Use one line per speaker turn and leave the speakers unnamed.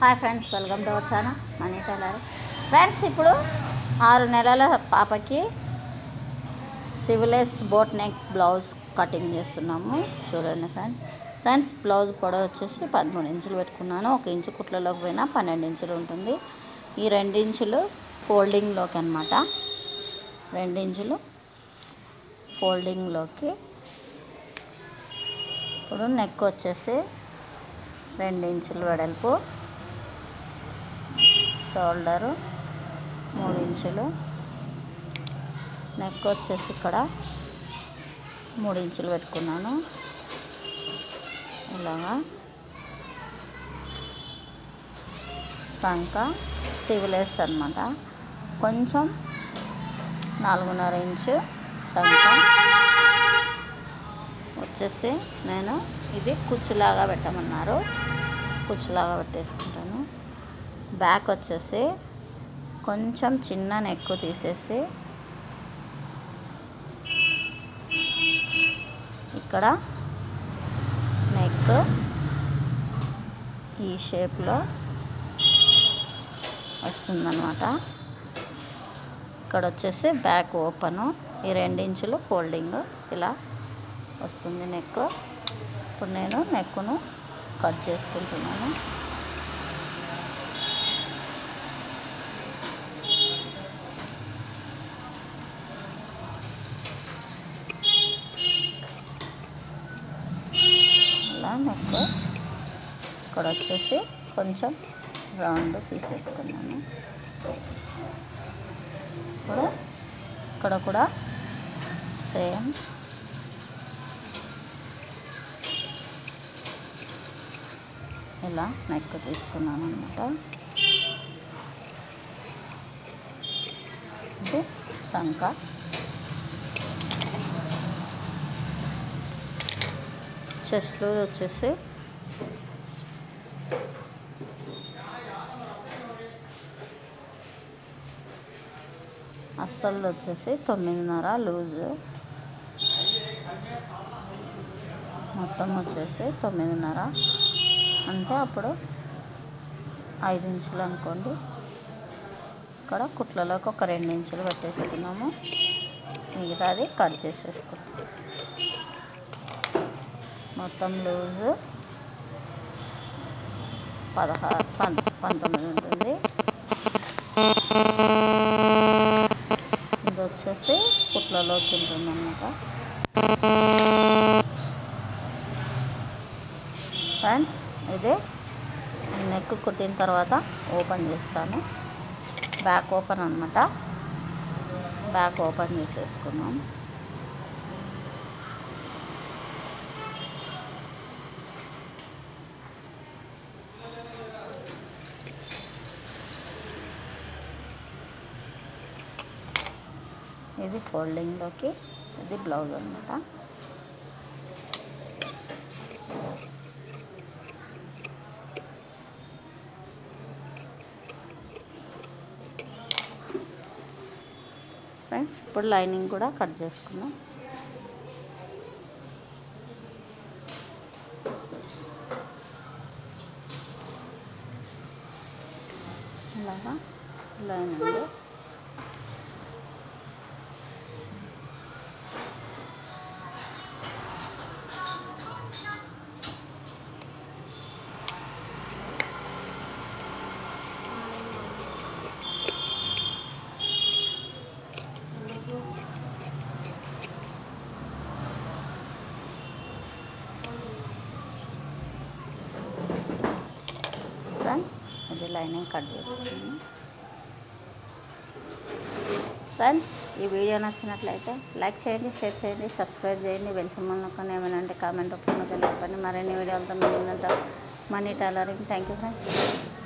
hi friends welcome to our channel money tailor friends ఇప్పుడు ఆరు నెలల పాపకి sleeveless boat neck blouse cutting చేస్తున్నాము చూడండి ఫ్రెండ్స్ ఫ్రెండ్స్ బ్లౌజ్ పొడవు వచ్చేసి పదమూడు ఇంచులు పెట్టుకున్నాను ఒక ఇంచు కుట్లలోకి పోయినా పన్నెండు ఇంచులు ఉంటుంది ఈ రెండు ఇంచులు ఫోల్డింగ్లోకి అనమాట రెండు ఇంచులు ఫోల్డింగ్లోకి ఇప్పుడు నెక్ వచ్చేసి రెండు ఇంచులు వెడల్పు షోల్డరు మూడు ఇంచులు నెక్ వచ్చేసి ఇక్కడ మూడు ఇంచులు పెట్టుకున్నాను ఇలాగా సంక సివిలేస్ అనమాట కొంచెం నాలుగున్నర ఇంచు సంక వచ్చేసి నేను ఇది కుచ్చులాగా పెట్టమన్నారు కుచ్చులాగా పెట్టేసుకుంటాను బ్యాక్ వచ్చేసి కొంచెం చిన్న నెక్ తీసేసి ఇక్కడ నెక్ ఈ షేప్లో వస్తుందన్నమాట ఇక్కడ వచ్చేసి బ్యాక్ ఓపెను ఈ రెండించులు ఫోల్డింగ్ ఇలా వస్తుంది నెక్ ఇప్పుడు నేను నెక్ను కట్ చేసుకుంటున్నాను ఇలా నెక్ ఇక్కడ వచ్చేసి కొంచెం రౌండ్ తీసేసుకున్నాను ఇప్పుడు ఇక్కడ కూడా సేమ్ ఇలా నెక్ తీసుకున్నాను అనమాట ఇది చంక చెస్ట్లో వచ్చేసి అస్సలు వచ్చేసి తొమ్మిదిన్నర లూజు మొత్తం వచ్చేసి తొమ్మిదిన్నర అంటే అప్పుడు ఐదు ఇంచులు అనుకోండి ఇక్కడ కుట్లలోకి ఒక రెండు ఇంచులు పెట్టేసుకున్నాము మిగతాది కట్ చేసేసుకున్నాం మొత్తం లూజు పదహారు పం పంతొమ్మిది ఉంటుంది ఇది వచ్చేసి కుట్లలోకి ఉంటుంది అన్నమాట ఫ్రెండ్స్ ఇది నెక్ కుట్టిన తర్వాత ఓపెన్ చేస్తాను బ్యాక్ ఓపెన్ అనమాట బ్యాక్ ఓపెన్ చేసేసుకున్నాం ఇది ఫోల్డింగ్లోకి ఇది బ్లౌజ్ అనమాట ఫ్రెండ్స్ ఇప్పుడు లైనింగ్ కూడా కట్ చేసుకుందాం ఇలాగా లైనింగ్ ఫ్రెండ్స్ ఇది లైనింగ్ కట్ చేసుకున్నాను ఫ్రెండ్స్ ఈ వీడియో నచ్చినట్లయితే లైక్ చేయండి షేర్ చేయండి సబ్స్క్రైబ్ చేయండి బెల్ సింబల్ నొక్కండి ఏమైనా అంటే కామెంట్ రూపంలో తెలియపండి మరిన్ని వీడియోలతో మేము money tailoring thank you friends